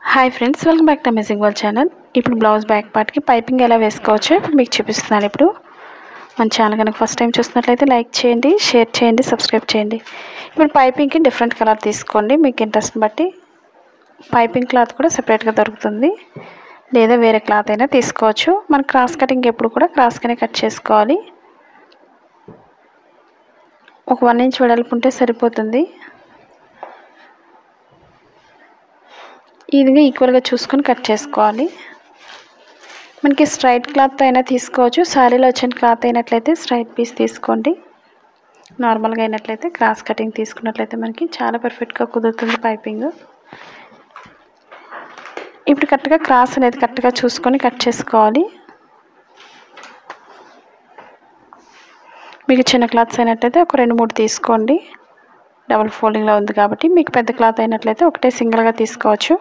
hi friends welcome back to amazing world channel ఇప్పుడు blouse back పార్ట్కి piping ఎలా వేసుకోవచ్చో ఇప్పుడు మీకు చూపిస్తున్నాను ఇప్పుడు మన ఛానల్ కనుక ఫస్ట్ టైం చూస్తున్నట్లయితే లైక్ చేయండి షేర్ చేయండి సబ్స్క్రైబ్ చేయండి ఇప్పుడు పైపింగ్కి డిఫరెంట్ కలర్ తీసుకోండి మీకు ఇంట్రెస్ట్ని బట్టి పైపింగ్ క్లాత్ కూడా సెపరేట్గా దొరుకుతుంది లేదా వేరే క్లాత్ అయినా తీసుకోవచ్చు మన క్రాస్ కటింగ్ ఎప్పుడు కూడా క్రాస్గానే కట్ చేసుకోవాలి ఒక వన్ ఇంచ్ వెడల్పు ఉంటే సరిపోతుంది ఈ విధంగా ఈక్వల్గా చూసుకొని కట్ చేసుకోవాలి మనకి స్ట్రైట్ క్లాత్ అయినా తీసుకోవచ్చు శారీలో వచ్చిన క్లాత్ అయినట్లయితే స్ట్రైట్ పీస్ తీసుకోండి నార్మల్గా అయినట్లయితే క్రాస్ కటింగ్ తీసుకున్నట్లయితే మనకి చాలా పర్ఫెక్ట్గా కుదురుతుంది పైపింగ్ ఇప్పుడు కరెక్ట్గా క్రాస్ అనేది కరెక్ట్గా చూసుకొని కట్ చేసుకోవాలి మీకు చిన్న క్లాత్స్ అయినట్లయితే ఒక రెండు మూడు తీసుకోండి డబుల్ ఫోల్డింగ్లో ఉంది కాబట్టి మీకు పెద్ద క్లాత్ అయినట్లయితే ఒకటే సింగిల్గా తీసుకోవచ్చు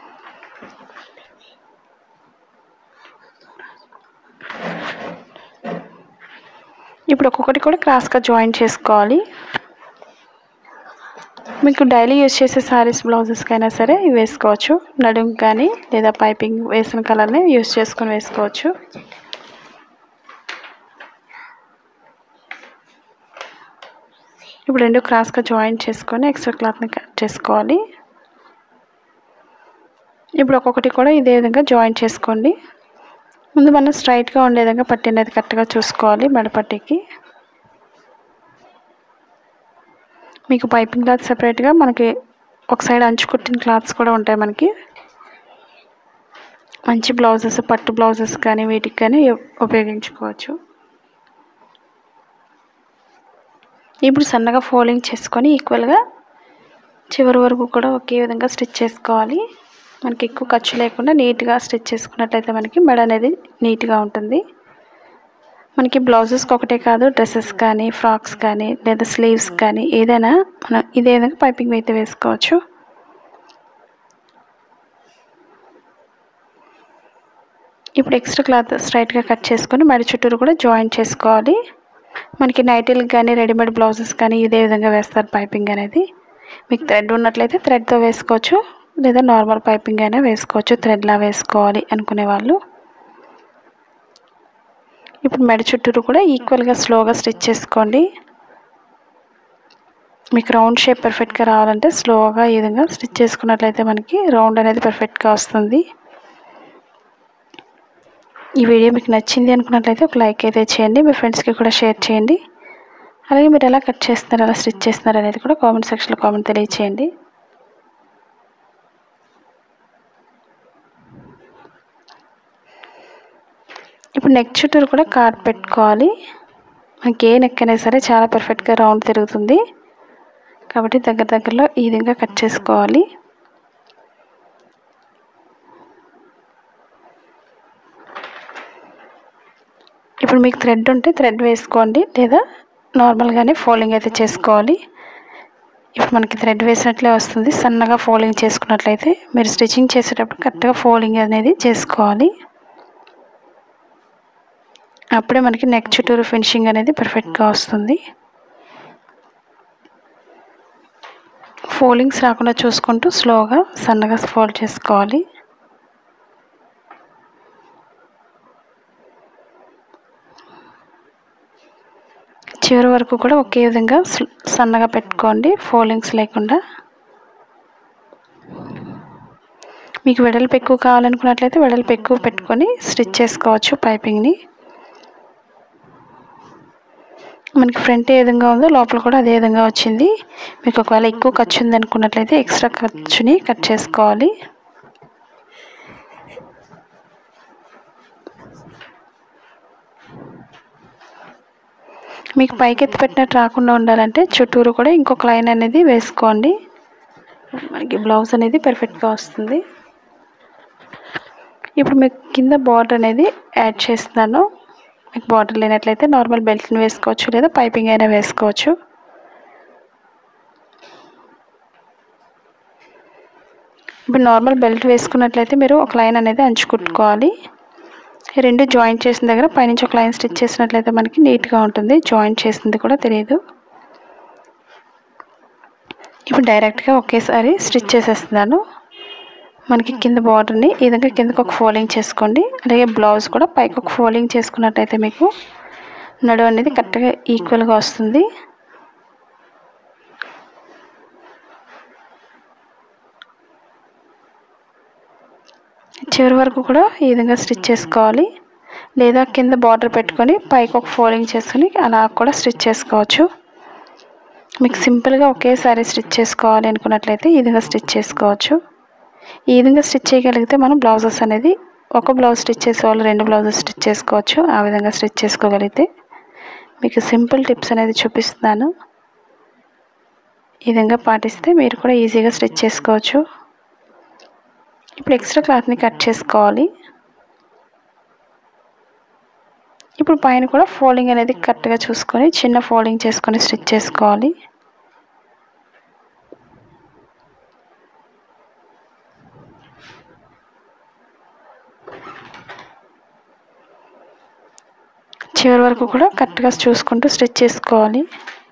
ఇప్పుడు ఒక్కొక్కటి కూడా క్రాస్గా జాయిన్ చేసుకోవాలి మీకు డైలీ యూజ్ చేసే శారీస్ బ్లౌజెస్కి అయినా సరే ఇవి వేసుకోవచ్చు నడుం కానీ లేదా పైపింగ్ వేసిన కలర్ని యూజ్ చేసుకొని వేసుకోవచ్చు ఇప్పుడు రెండు క్రాస్గా జాయిన్ చేసుకొని ఎక్స్ట్రా క్లాత్ని కట్ చేసుకోవాలి ఇప్పుడు ఒక్కొక్కటి కూడా ఇదే విధంగా జాయిన్ చేసుకోండి ముందు మనం స్ట్రైట్గా ఉండే విధంగా పట్టి అనేది కరెక్ట్గా చూసుకోవాలి మెడపట్టికి మీకు పైపింగ్ క్లాత్ సపరేట్గా మనకి ఒక సైడ్ అంచు కుట్టిన క్లాత్స్ కూడా ఉంటాయి మనకి మంచి బ్లౌజెస్ పట్టు బ్లౌజెస్ కానీ వీటికి కానీ ఉపయోగించుకోవచ్చు ఇప్పుడు సన్నగా ఫోల్డింగ్ చేసుకొని ఈక్వల్గా చివరి వరకు కూడా ఒకే విధంగా స్టిచ్ చేసుకోవాలి మనకి ఎక్కువ ఖర్చు లేకుండా నీట్గా స్టిచ్ చేసుకున్నట్లయితే మనకి మెడ అనేది నీట్గా ఉంటుంది మనకి బ్లౌజెస్కి ఒకటే కాదు డ్రెస్సెస్ కానీ ఫ్రాక్స్ కానీ లేదా స్లీవ్స్ కానీ ఏదైనా మనం ఇదే విధంగా పైపింగ్ అయితే వేసుకోవచ్చు ఇప్పుడు ఎక్స్ట్రా క్లాత్ స్ట్రైట్గా కట్ చేసుకొని మెడ చుట్టూరు కూడా జాయిన్ చేసుకోవాలి మనకి నైటీలకు కానీ రెడీమేడ్ బ్లౌజెస్ కానీ ఇదే విధంగా వేస్తారు పైపింగ్ అనేది మీకు థ్రెడ్ ఉన్నట్లయితే థ్రెడ్తో వేసుకోవచ్చు లేదా నార్మల్ పైపింగ్ అయినా వేసుకోవచ్చు థ్రెడ్లా వేసుకోవాలి అనుకునే వాళ్ళు ఇప్పుడు మెడ చుట్టూరు కూడా ఈక్వల్గా స్లోగా స్టిచ్ చేసుకోండి మీకు రౌండ్ షేప్ పర్ఫెక్ట్గా రావాలంటే స్లోగా ఈ విధంగా స్టిచ్ చేసుకున్నట్లయితే మనకి రౌండ్ అనేది పర్ఫెక్ట్గా వస్తుంది ఈ వీడియో మీకు నచ్చింది అనుకున్నట్లయితే ఒక లైక్ అయితే చేయండి మీ ఫ్రెండ్స్కి కూడా షేర్ చేయండి అలాగే మీరు ఎలా కట్ చేస్తున్నారు ఎలా స్టిచ్ చేస్తున్నారు అనేది కూడా కామెంట్ సెక్షన్లో కామెంట్ తెలియచేయండి ఇప్పుడు నెక్ చుట్టూరు కూడా కార్డ్ పెట్టుకోవాలి మనకి ఏ నెక్ అయినా సరే చాలా పర్ఫెక్ట్గా రౌండ్ తిరుగుతుంది కాబట్టి దగ్గర దగ్గరలో ఈ విధంగా కట్ చేసుకోవాలి ఇప్పుడు మీకు థ్రెడ్ ఉంటే థ్రెడ్ వేసుకోండి లేదా నార్మల్గానే ఫోల్డింగ్ అయితే చేసుకోవాలి ఇప్పుడు మనకి థ్రెడ్ వేసినట్లే వస్తుంది సన్నగా ఫోల్డింగ్ చేసుకున్నట్లయితే మీరు స్టిచ్చింగ్ చేసేటప్పుడు కరెక్ట్గా ఫోల్డింగ్ అనేది చేసుకోవాలి అప్పుడే మనకి నెక్ చుట్టూరు ఫినిషింగ్ అనేది పర్ఫెక్ట్గా వస్తుంది ఫోల్డింగ్స్ రాకుండా చూసుకుంటూ స్లోగా సన్నగా ఫోల్డ్ చేసుకోవాలి చివరి వరకు కూడా ఒకే విధంగా సన్నగా పెట్టుకోండి ఫోల్డింగ్స్ లేకుండా మీకు వెడల్పు ఎక్కువ కావాలనుకున్నట్లయితే వెడల్పు ఎక్కువ పెట్టుకొని స్టిచ్ చేసుకోవచ్చు పైపింగ్ని మనకి ఫ్రంట్ ఏ విధంగా ఉందో లోపల కూడా అదే విధంగా వచ్చింది మీకు ఒకవేళ ఎక్కువ ఖర్చు ఉంది అనుకున్నట్లయితే ఎక్స్ట్రా ఖర్చుని కట్ చేసుకోవాలి మీకు పైకి ఎత్తి పెట్టినట్టు రాకుండా ఉండాలంటే చుట్టూరు కూడా ఇంకొక లైన్ అనేది వేసుకోండి మనకి బ్లౌజ్ అనేది పర్ఫెక్ట్గా వస్తుంది ఇప్పుడు మీకు కింద బార్డర్ అనేది యాడ్ చేస్తున్నాను మీకు బార్డర్ లేనట్లయితే నార్మల్ బెల్ట్ని వేసుకోవచ్చు లేదా పైపింగ్ అయినా వేసుకోవచ్చు ఇప్పుడు నార్మల్ బెల్ట్ వేసుకున్నట్లయితే మీరు ఒక లైన్ అనేది అంచుకుట్టుకోవాలి రెండు జాయింట్ చేసిన దగ్గర పైనుంచి ఒక లైన్ స్టిచ్ చేసినట్లయితే మనకి నీట్గా ఉంటుంది జాయింట్ చేసింది కూడా తెలియదు ఇప్పుడు డైరెక్ట్గా ఒకేసారి స్టిచ్ చేసేస్తున్నాను మనకి కింద బార్డర్ని ఈ విధంగా కిందకు ఒక ఫోల్డింగ్ చేసుకోండి అలాగే బ్లౌజ్ కూడా పైకి ఒక ఫోల్డింగ్ చేసుకున్నట్టయితే మీకు నడుము అనేది కరెక్ట్గా ఈక్వల్గా వస్తుంది చివరి వరకు కూడా ఈ విధంగా స్టిచ్ చేసుకోవాలి లేదా కింద బార్డర్ పెట్టుకొని పైకి ఒక ఫోల్డింగ్ చేసుకొని అలా కూడా స్టిచ్ చేసుకోవచ్చు మీకు సింపుల్గా ఒకేసారి స్టిచ్ చేసుకోవాలి అనుకున్నట్లయితే ఈ విధంగా స్టిచ్ చేసుకోవచ్చు ఈ విధంగా స్టిచ్ చేయగలిగితే మనం బ్లౌజెస్ అనేది ఒక బ్లౌజ్ స్టిచ్ చేసే వాళ్ళు రెండు బ్లౌజెస్ స్టిచ్ చేసుకోవచ్చు ఆ విధంగా స్టిచ్ చేసుకోగలిగితే మీకు సింపుల్ టిప్స్ అనేది చూపిస్తున్నాను ఈ విధంగా పాటిస్తే మీరు కూడా ఈజీగా స్టిచ్ చేసుకోవచ్చు ఇప్పుడు ఎక్స్ట్రా క్లాత్ని కట్ చేసుకోవాలి ఇప్పుడు పైన కూడా ఫోల్డింగ్ అనేది కరెక్ట్గా చూసుకొని చిన్న ఫోల్డింగ్ చేసుకొని స్టిచ్ చేసుకోవాలి చివరి వరకు కూడా కరెక్ట్గా చూసుకుంటూ స్టిచ్ చేసుకోవాలి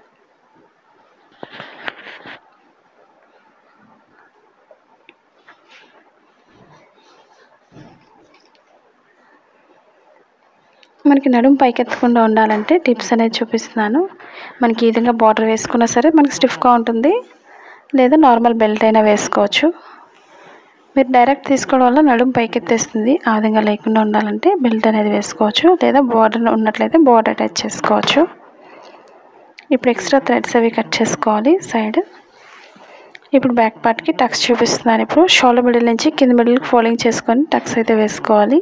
మనకి నడుము పైకెత్తకుండా ఉండాలంటే టిప్స్ అనేది చూపిస్తున్నాను మనకి ఈ విధంగా బార్డర్ వేసుకున్నా సరే మనకి స్టిఫ్గా ఉంటుంది లేదా నార్మల్ బెల్ట్ అయినా వేసుకోవచ్చు మీరు డైరెక్ట్ తీసుకోవడం వల్ల నడుము పైకెత్తేస్తుంది ఆ విధంగా లేకుండా ఉండాలంటే బెల్ట్ అనేది వేసుకోవచ్చు లేదా బార్డర్ ఉన్నట్లయితే బార్డర్ అటాచ్ చేసుకోవచ్చు ఇప్పుడు ఎక్స్ట్రా థ్రెడ్స్ అవి కట్ చేసుకోవాలి సైడ్ ఇప్పుడు బ్యాక్ పార్ట్కి టక్స్ చూపిస్తున్నాను ఇప్పుడు షోల్డర్ మిడిల్ నుంచి కింద మిడిల్కి ఫోల్డింగ్ చేసుకొని టక్స్ అయితే వేసుకోవాలి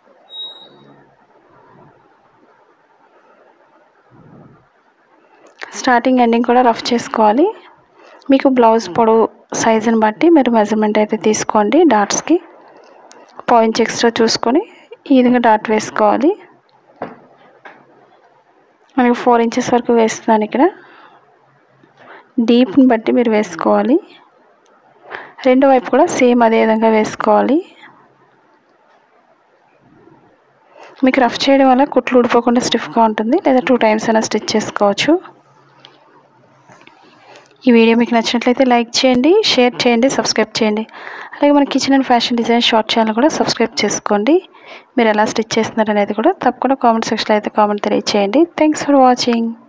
స్టార్టింగ్ ఎండింగ్ కూడా రఫ్ చేసుకోవాలి మీకు బ్లౌజ్ పొడవు సైజుని బట్టి మీరు మెజర్మెంట్ అయితే తీసుకోండి డాట్స్కి పాయింట్స్ ఎక్స్ట్రా చూసుకొని ఈ విధంగా డాట్ వేసుకోవాలి మనకి ఫోర్ ఇంచెస్ వరకు వేస్తున్నాను ఇక్కడ డీప్ని బట్టి మీరు వేసుకోవాలి రెండో వైపు కూడా సేమ్ అదే విధంగా వేసుకోవాలి మీకు రఫ్ చేయడం వల్ల కుట్లు ఊడిపోకుండా స్టిఫ్గా ఉంటుంది లేదా టూ టైమ్స్ అయినా స్టిచ్ చేసుకోవచ్చు ఈ వీడియో మీకు నచ్చినట్లయితే లైక్ చేయండి షేర్ చేయండి సబ్స్క్రైబ్ చేయండి అలాగే మన kitchen and fashion design short channel కూడా సబ్స్క్రైబ్ చేసుకోండి మీరు ఎలా స్టిచ్ చేస్తున్నారు అనేది కూడా తప్పకుండా కామెంట్ సెక్షన్లో అయితే కామెంట్ తెలియచేయండి థ్యాంక్స్ ఫర్ వాచింగ్